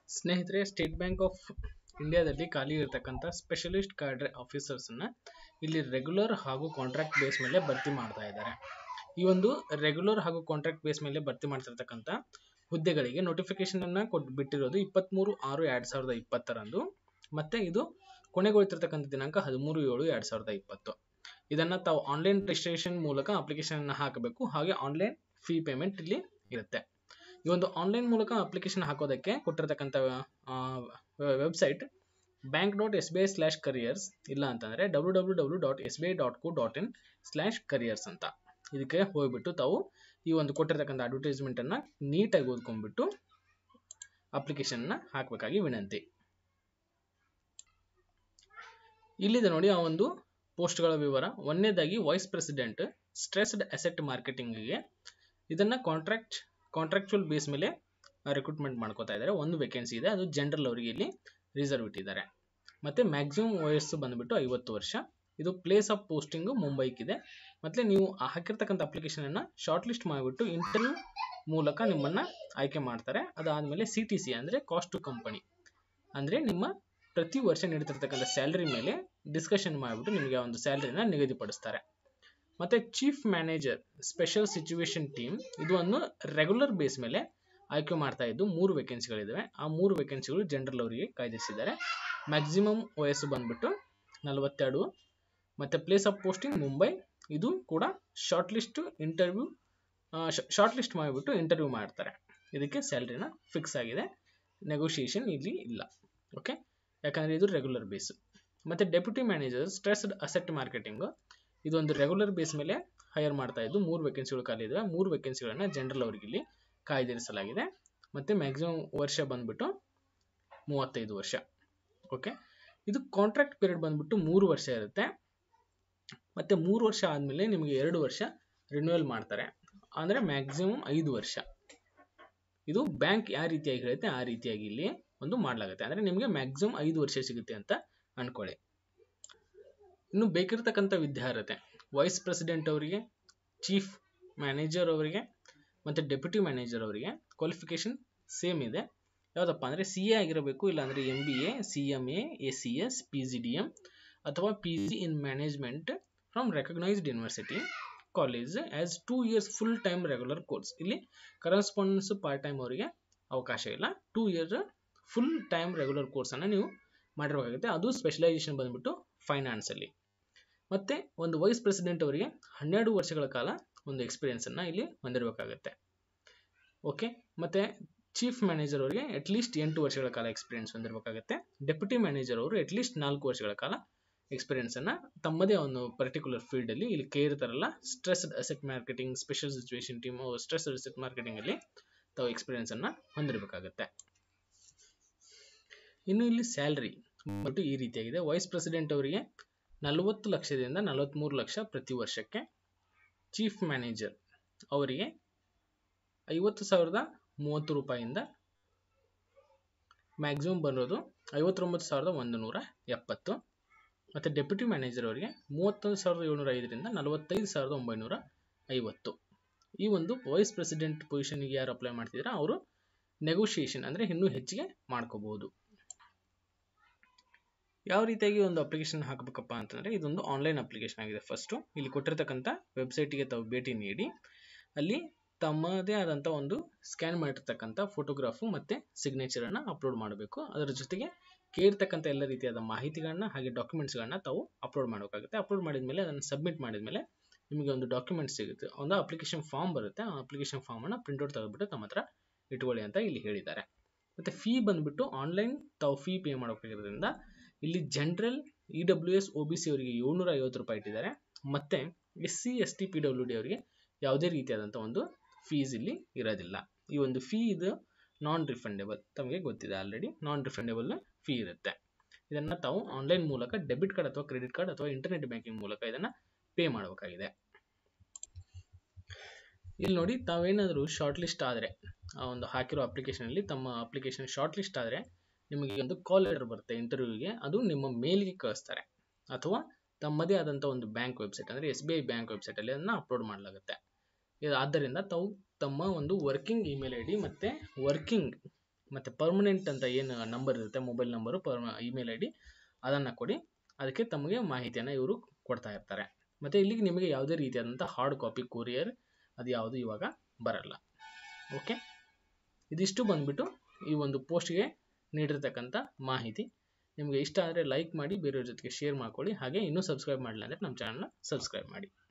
ಸ್ನೇಹಿತರೆ state bank of ಇಂಡಿಯಾದಲ್ಲಿ ಖಾಲಿ ಇರತಕ್ಕಂಥ ಸ್ಪೆಷಲಿಸ್ಟ್ ಕಾರ್ಡ್ರೆ ಆಫೀಸರ್ಸನ್ನ ಇಲ್ಲಿ ರೆಗ್ಯುಲರ್ ಹಾಗೂ ಕಾಂಟ್ರಾಕ್ಟ್ ಬೇಸ್ ಮೇಲೆ ಭರ್ತಿ ಮಾಡ್ತಾ ಇದ್ದಾರೆ ಈ ಒಂದು ರೆಗ್ಯುಲರ್ ಹಾಗೂ ಕಾಂಟ್ರಾಕ್ಟ್ ಬೇಸ್ ಮೇಲೆ ಭರ್ತಿ ಮಾಡ್ತಿರ್ತಕ್ಕಂಥ ಹುದ್ದೆಗಳಿಗೆ ನೋಟಿಫಿಕೇಶನ್ ಅನ್ನ ಕೊಟ್ಟು ಬಿಟ್ಟಿರೋದು ಇಪ್ಪತ್ತ್ಮೂರು ಆರು ಎರಡು ಸಾವಿರದ ಇಪ್ಪತ್ತರಂದು ಮತ್ತೆ ಇದು ಕೊನೆಗೊಳ್ತಿರ್ತಕ್ಕಂಥ ದಿನಾಂಕ ಹದಿಮೂರು ಏಳು ಎರಡು ಸಾವಿರದ ಇಪ್ಪತ್ತು ಇದನ್ನ ತಾವು ಆನ್ಲೈನ್ ರಿಜಿಸ್ಟ್ರೇಷನ್ ಮೂಲಕ ಅಪ್ಲಿಕೇಶನ್ ಅನ್ನ ಹಾಕಬೇಕು ಹಾಗೆ ಆನ್ಲೈನ್ ಫೀ ಪೇಮೆಂಟ್ ಇಲ್ಲಿ ಇರುತ್ತೆ ಈ ಒಂದು ಆನ್ಲೈನ್ ಮೂಲಕ ಅಪ್ಲಿಕೇಶನ್ ಹಾಕೋದಕ್ಕೆ ಕೊಟ್ಟಿರ್ತಕ್ಕಂಥ website bank dot S B I slash careers ಇಲ್ಲ ಅಂತಂದರೆ W W W dot S B I dot co dot in slash careers ಅಂತ ಇದಕ್ಕೆ ಹೋಗ್ಬಿಟ್ಟು ತಾವು ಈ ಒಂದು ಕೊಟ್ಟಿರ್ತಕ್ಕಂಥ ಅಡ್ವರ್ಟೈಸ್ಮೆಂಟನ್ನು ನೀಟಾಗಿ ಓದ್ಕೊಂಡ್ಬಿಟ್ಟು ಅಪ್ಲಿಕೇಶನ್ನ ಹಾಕಬೇಕಾಗಿ ವಿನಂತಿ ಇಲ್ಲಿದೆ ನೋಡಿ ಆ ಒಂದು ಪೋಸ್ಟ್ಗಳ ವಿವರ ಒಂದನೇದಾಗಿ ವೈಸ್ ಪ್ರೆಸಿಡೆಂಟ್ ಸ್ಟ್ರೆಸ್ಡ್ ಅಸೆಟ್ ಮಾರ್ಕೆಟಿಂಗ್ಗೆ ಇದನ್ನ ಕಾಂಟ್ರಾಕ್ಟ್ ಕಾಂಟ್ರಾಕ್ಚುಯಲ್ ಬೇಸ್ ಮೇಲೆ ರಿಕ್ರೂಟ್ಮೆಂಟ್ ಮಾಡ್ಕೋತಾ ಇದ್ದಾರೆ ಒಂದು ವೇಕೆನ್ಸಿ ಇದೆ ಅದು ಜನರಲ್ ಅವರಿಗೆ ಇಲ್ಲಿ ರಿಸರ್ವ್ ಇಟ್ಟಿದ್ದಾರೆ ಮತ್ತೆ ಮ್ಯಾಕ್ಸಿಮಮ್ ವಯಸ್ಸು ಬಂದ್ಬಿಟ್ಟು ಐವತ್ತು ವರ್ಷ ಇದು ಪ್ಲೇಸ್ ಆಫ್ ಪೋಸ್ಟಿಂಗು ಮುಂಬೈಗಿದೆ ಮತ್ತೆ ನೀವು ಹಾಕಿರ್ತಕ್ಕಂಥ ಅಪ್ಲಿಕೇಶನ್ ಅನ್ನ ಶಾರ್ಟ್ ಲಿಸ್ಟ್ ಮಾಡಿಬಿಟ್ಟು ಇಂಟರ್ವ್ಯೂ ಮೂಲಕ ನಿಮ್ಮನ್ನ ಆಯ್ಕೆ ಮಾಡ್ತಾರೆ ಅದಾದ್ಮೇಲೆ ಸಿ ಟಿ ಸಿ ಅಂದ್ರೆ ಕಾಸ್ಟ್ ಟು ಕಂಪನಿ ಅಂದ್ರೆ ನಿಮ್ಮ ಪ್ರತಿ ವರ್ಷ ನೀಡ್ತಿರ್ತಕ್ಕಂಥ ಸ್ಯಾಲರಿ ಮೇಲೆ ಡಿಸ್ಕಷನ್ ಮಾಡಿಬಿಟ್ಟು ನಿಮಗೆ ಒಂದು ಸ್ಯಾಲರಿನ ನಿಗದಿಪಡಿಸ್ತಾರೆ ಮತ್ತೆ chief manager special situation team ಇದು ಒಂದು ರೆಗ್ಯುಲರ್ ಬೇಸ್ ಮೇಲೆ ಆಯ್ಕೆ ಮಾಡ್ತಾ ಇದ್ದು ಮೂರು ವೇಕೆನ್ಸಿಗಳಿದ್ದಾವೆ ಆ ಮೂರು ವೇಕೆನ್ಸಿಗಳು ಜನರಲ್ ಅವರಿಗೆ ಕಾಯ್ದಿರಿಸಿದ್ದಾರೆ ಮ್ಯಾಕ್ಸಿಮಮ್ ವಯಸ್ಸು ಬಂದ್ಬಿಟ್ಟು ನಲವತ್ತೆರಡು ಮತ್ತೆ ಪ್ಲೇಸ್ ಆಫ್ ಪೋಸ್ಟಿಂಗ್ ಮುಂಬೈ ಇದು ಕೂಡ short list interview short list ಮಾಡಿಬಿಟ್ಟು ಇಂಟರ್ವ್ಯೂ ಮಾಡ್ತಾರೆ ಇದಕ್ಕೆ ಸ್ಯಾಲ್ರಿನ ಫಿಕ್ಸ್ ಆಗಿದೆ ನೆಗೋಷಿಯೇಷನ್ ಇಲ್ಲಿ ಇಲ್ಲ ಓಕೆ ಯಾಕಂದ್ರೆ ಇದು ರೆಗ್ಯುಲರ್ ಬೇಸ್ ಮತ್ತೆ deputy manager stressed asset marketing ಇದು ಒಂದು ರೆಗ್ಯುಲರ್ ಬೇಸ್ ಮೇಲೆ ಹೈಯರ್ ಮಾಡ್ತಾ ಇದ್ದು ಮೂರು ವೇಕೆನ್ಸಿಗಳು ಖಾಲಿ ಇದಾವೆ ಮೂರು ವೇಕೆನ್ಸಿಗಳನ್ನ ಜನರಲ್ ಅವರಿಗೆ ಇಲ್ಲಿ ಕಾಯ್ದಿರಿಸಲಾಗಿದೆ ಮತ್ತೆ ಮ್ಯಾಕ್ಸಿಮಮ್ ವರ್ಷ ಬಂದ್ಬಿಟ್ಟು ಮೂವತ್ತೈದು ವರ್ಷ ಓಕೆ ಇದು ಕಾಂಟ್ರಾಕ್ಟ್ ಪೀರಿಯಡ್ ಬಂದ್ಬಿಟ್ಟು ಮೂರು ವರ್ಷ ಇರುತ್ತೆ ಮತ್ತೆ ಮೂರು ವರ್ಷ ಆದಮೇಲೆ ನಿಮಗೆ ಎರಡು ವರ್ಷ ರಿನ್ಯೂವಲ್ ಮಾಡ್ತಾರೆ ಅಂದರೆ ಮ್ಯಾಕ್ಸಿಮಮ್ ಐದು ವರ್ಷ ಇದು ಬ್ಯಾಂಕ್ ಯಾವ ರೀತಿಯಾಗಿ ಹೇಳುತ್ತೆ ಆ ರೀತಿಯಾಗಿ ಇಲ್ಲಿ ಒಂದು ಮಾಡಲಾಗುತ್ತೆ ಅಂದರೆ ನಿಮಗೆ ಮ್ಯಾಕ್ಸಿಮಮ್ ಐದು ವರ್ಷ ಸಿಗುತ್ತೆ ಅಂತ ಅನ್ಕೊಳ್ಳಿ ಇನ್ನು ಬೇಕಿರತಕ್ಕಂಥ ವಿದ್ಯಾರ್ಹತೆ ವೈಸ್ ಪ್ರೆಸಿಡೆಂಟ್ ಅವರಿಗೆ ಚೀಫ್ ಮ್ಯಾನೇಜರ್ ಅವರಿಗೆ ಮತ್ತು ಡೆಪ್ಯೂಟಿ ಮ್ಯಾನೇಜರ್ ಅವರಿಗೆ ಕ್ವಾಲಿಫಿಕೇಶನ್ ಸೇಮ್ ಇದೆ ಯಾವುದಪ್ಪ ಅಂದರೆ ಸಿ ಎ ಆಗಿರಬೇಕು ಇಲ್ಲಾಂದರೆ M B A C M A A C S P G D M ಅಥವಾ P G in management from recognised university college as two years full time regular course ಇಲ್ಲಿ correspondence part time ಅವರಿಗೆ ಅವಕಾಶ ಇಲ್ಲ two year full time regular ಕೋರ್ಸನ್ನು ನೀವು ಮಾಡಿರಬೇಕಾಗುತ್ತೆ ಅದು specialisation ಬಂದ್ಬಿಟ್ಟು ಫೈನಾನ್ಸಲ್ಲಿ ಮತ್ತೆ ಒಂದು ವೈಸ್ ಪ್ರೆಸಿಡೆಂಟ್ ಅವರಿಗೆ ಹನ್ನೆರಡು ವರ್ಷಗಳ ಕಾಲ ಒಂದು ಎಕ್ಸ್ಪೀರಿಯನ್ಸನ್ನು ಇಲ್ಲಿ ಹೊಂದಿರಬೇಕಾಗುತ್ತೆ ಓಕೆ ಮತ್ತೆ ಚೀಫ್ ಮ್ಯಾನೇಜರ್ ಅವರಿಗೆ ಅಟ್ಲೀಸ್ಟ್ ಎಂಟು ವರ್ಷಗಳ ಕಾಲ ಎಕ್ಸ್ಪೀರಿಯನ್ಸ್ ಹೊಂದಿರಬೇಕಾಗುತ್ತೆ ಡೆಪ್ಯೂಟಿ ಮ್ಯಾನೇಜರ್ ಅವರು ಅಟ್ಲೀಸ್ಟ್ ನಾಲ್ಕು ವರ್ಷಗಳ ಕಾಲ ಎಕ್ಸ್ಪೀರಿಯನ್ಸನ್ನು ತಮ್ಮದೇ ಒಂದು ಪರ್ಟಿಕ್ಯುಲರ್ ಫೀಲ್ಡಲ್ಲಿ ಇಲ್ಲಿ ಕೇ ಇರ್ತಾರಲ್ಲ stressed asset marketing special situation team stressed asset ಮಾರ್ಕೆಟಿಂಗಲ್ಲಿ ತಾವು ಎಕ್ಸ್ಪೀರಿಯನ್ಸನ್ನು ಹೊಂದಿರಬೇಕಾಗುತ್ತೆ ಇನ್ನು ಇಲ್ಲಿ ಸ್ಯಾಲ್ರಿ ಬಂದ್ಬಿಟ್ಟು ಈ ರೀತಿಯಾಗಿದೆ ವೈಸ್ ಪ್ರೆಸಿಡೆಂಟ್ ಅವರಿಗೆ ನಲವತ್ತು ಲಕ್ಷದಿಂದ ನಲವತ್ತ್ಮೂರು ಲಕ್ಷ ಪ್ರತಿ ವರ್ಷಕ್ಕೆ ಚೀಫ್ ಮ್ಯಾನೇಜರ್ ಅವರಿಗೆ ಐವತ್ತು ಸಾವಿರದ ಮೂವತ್ತು ರೂಪಾಯಿಯಿಂದ ಮ್ಯಾಕ್ಸಿಮಮ್ ಬರೋದು ಐವತ್ತೊಂಬತ್ತು ಸಾವಿರದ ಒಂದು ನೂರ ಎಪ್ಪತ್ತು ಮತ್ತು ಡೆಪ್ಯೂಟಿ ಮ್ಯಾನೇಜರ್ ಅವರಿಗೆ ಮೂವತ್ತೊಂದು ಸಾವಿರದ ಏಳ್ನೂರ ಐದರಿಂದ ನಲವತ್ತೈದು ಸಾವಿರದ ಒಂಬೈನೂರ ಐವತ್ತು ಈ ಒಂದು ವೈಸ್ ಪ್ರೆಸಿಡೆಂಟ್ ಪೊಸಿಷನ್ಗೆ ಯಾರು ಅಪ್ಲೈ ಮಾಡ್ತಿದ್ರೆ ಅವರು ನೆಗೋಷಿಯೇಷನ್ ಅಂದರೆ ಇನ್ನೂ ಹೆಚ್ಚಿಗೆ ಮಾಡ್ಕೋಬಹುದು ಯಾವ ರೀತಿಯಾಗಿ ಒಂದು ಅಪ್ಲಿಕೇಶನ್ ಹಾಕಬೇಕಪ್ಪ ಅಂತಂದರೆ ಇದೊಂದು ಆನ್ಲೈನ್ ಅಪ್ಲಿಕೇಶನ್ ಆಗಿದೆ ಫಸ್ಟು ಇಲ್ಲಿ ಕೊಟ್ಟಿರ್ತಕ್ಕಂಥ ವೆಬ್ಸೈಟಿಗೆ ತಾವು ಭೇಟಿ ನೀಡಿ ಅಲ್ಲಿ ತಮ್ಮದೇ ಆದಂಥ ಒಂದು ಸ್ಕ್ಯಾನ್ ಮಾಡಿರ್ತಕ್ಕಂಥ ಫೋಟೋಗ್ರಾಫು ಮತ್ತು ಸಿಗ್ನೇಚರನ್ನು ಅಪ್ಲೋಡ್ ಮಾಡಬೇಕು ಅದರ ಜೊತೆಗೆ ಕೇಳಿರ್ತಕ್ಕಂಥ ಎಲ್ಲ ರೀತಿಯಾದ ಮಾಹಿತಿಗಳನ್ನ ಹಾಗೆ ಡಾಕ್ಯುಮೆಂಟ್ಸ್ಗಳನ್ನ ತಾವು ಅಪ್ಲೋಡ್ ಮಾಡಬೇಕಾಗುತ್ತೆ ಅಪ್ಲೋಡ್ ಮಾಡಿದ ಮೇಲೆ ಅದನ್ನು ಸಬ್ಮಿಟ್ ಮಾಡಿದ ಮೇಲೆ ನಿಮಗೆ ಒಂದು ಡಾಕ್ಯುಮೆಂಟ್ ಸಿಗುತ್ತೆ ಒಂದು ಅಪ್ಲಿಕೇಶನ್ ಫಾರ್ಮ್ ಬರುತ್ತೆ ಆ ಅಪ್ಲಿಕೇಶನ್ ಫಾರ್ಮನ್ನು ಪ್ರಿಂಟ್ಔಟ್ ತೆಗೆದುಬಿಟ್ಟು ತಮ್ಮ ಹತ್ರ ಇಟ್ಕೊಳ್ಳಿ ಅಂತ ಇಲ್ಲಿ ಹೇಳಿದ್ದಾರೆ ಮತ್ತು ಫೀ ಬಂದುಬಿಟ್ಟು ಆನ್ಲೈನ್ ತಾವು ಫೀ ಪೇ ಮಾಡಬೇಕಾಗಿರೋದ್ರಿಂದ ಇಲ್ಲಿ general E W S O B C ಅವರಿಗೆ ಏಳ್ನೂರ ಐವತ್ತು ರೂಪಾಯಿ ಇಟ್ಟಿದ್ದಾರೆ ಮತ್ತು S C S T P W D ಅವರಿಗೆ ಯಾವುದೇ ರೀತಿಯಾದಂಥ ಒಂದು ಫೀಸ್ ಇಲ್ಲಿ ಇರೋದಿಲ್ಲ ಈ ಒಂದು ಫೀ ಇದು ನಾನ್ ರಿಫಂಡೇಬಲ್ ತಮಗೆ ಗೊತ್ತಿದೆ ಆಲ್ರೆಡಿ ನಾನ್ ರಿಫಂಡೇಬಲ್ ಫೀ ಇರುತ್ತೆ ಇದನ್ನು ತಾವು ಆನ್ಲೈನ್ ಮೂಲಕ ಡೆಬಿಟ್ ಕಾರ್ಡ್ ಅಥವಾ ಕ್ರೆಡಿಟ್ ಕಾರ್ಡ್ ಅಥವಾ ಇಂಟರ್ನೆಟ್ ಬ್ಯಾಂಕಿಂಗ್ ಮೂಲಕ ಇದನ್ನು ಪೇ ಮಾಡಬೇಕಾಗಿದೆ ಇಲ್ಲಿ ನೋಡಿ ತಾವೇನಾದರೂ ಶಾರ್ಟ್ ಲಿಸ್ಟ್ ಆದರೆ ಆ ಒಂದು ಹಾಕಿರೋ ಅಪ್ಲಿಕೇಶನಲ್ಲಿ ತಮ್ಮ ಅಪ್ಲಿಕೇಶನ್ ಶಾರ್ಟ್ ಲಿಸ್ಟ್ ಆದರೆ ನಿಮಗೆ ಒಂದು ಕಾಲ್ ಲೆಟರ್ ಬರುತ್ತೆ ಇಂಟರ್ವ್ಯೂಗೆ ಅದು ನಿಮ್ಮ ಮೇಲ್ಗೆ ಕಳಿಸ್ತಾರೆ ಅಥವಾ ತಮ್ಮದೇ ಆದಂಥ ಒಂದು ಬ್ಯಾಂಕ್ ವೆಬ್ಸೈಟ್ ಅಂದರೆ ಎಸ್ ಬಿ ಐ ಬ್ಯಾಂಕ್ ವೆಬ್ಸೈಟಲ್ಲಿ ಅದನ್ನು ಅಪ್ಲೋಡ್ ಮಾಡಲಾಗುತ್ತೆ ಇದು ಆದ್ದರಿಂದ ತಾವು ತಮ್ಮ ಒಂದು ವರ್ಕಿಂಗ್ ಇಮೇಲ್ ಐ ಡಿ ಮತ್ತು ವರ್ಕಿಂಗ್ ಮತ್ತು ಪರ್ಮನೆಂಟ್ ಅಂತ ಏನು ನಂಬರ್ ಇರುತ್ತೆ mobile number per email I D ಅದನ್ನು ಕೊಡಿ ಅದಕ್ಕೆ ತಮಗೆ ಮಾಹಿತಿಯನ್ನು ಇವರು ಕೊಡ್ತಾ ಇರ್ತಾರೆ ಮತ್ತು ಇಲ್ಲಿಗೆ ನಿಮಗೆ ಯಾವುದೇ ರೀತಿಯಾದಂಥ ಹಾರ್ಡ್ ಕಾಪಿ ಕೊರಿಯರ್ ಅದು ಯಾವುದು ಇವಾಗ ಬರಲ್ಲ ಓಕೆ ಇದಿಷ್ಟು ಬಂದ್ಬಿಟ್ಟು ಈ ಒಂದು ಪೋಸ್ಟ್ಗೆ ನೀಡಿರ್ತಕ್ಕಂಥ ಮಾಹಿತಿ ನಿಮಗೆ ಇಷ್ಟ ಆದರೆ ಲೈಕ್ ಮಾಡಿ ಬೇರೆಯವ್ರ ಜೊತೆಗೆ ಶೇರ್ ಮಾಡ್ಕೊಳ್ಳಿ ಹಾಗೆ ಇನ್ನೂ ಸಬ್ಸ್ಕ್ರೈಬ್ ಮಾಡಿಲ್ಲ ಅಂದರೆ ನಮ್ಮ ಚಾನಲ್ನ ಸಬ್ಸ್ಕ್ರೈಬ್ ಮಾಡಿ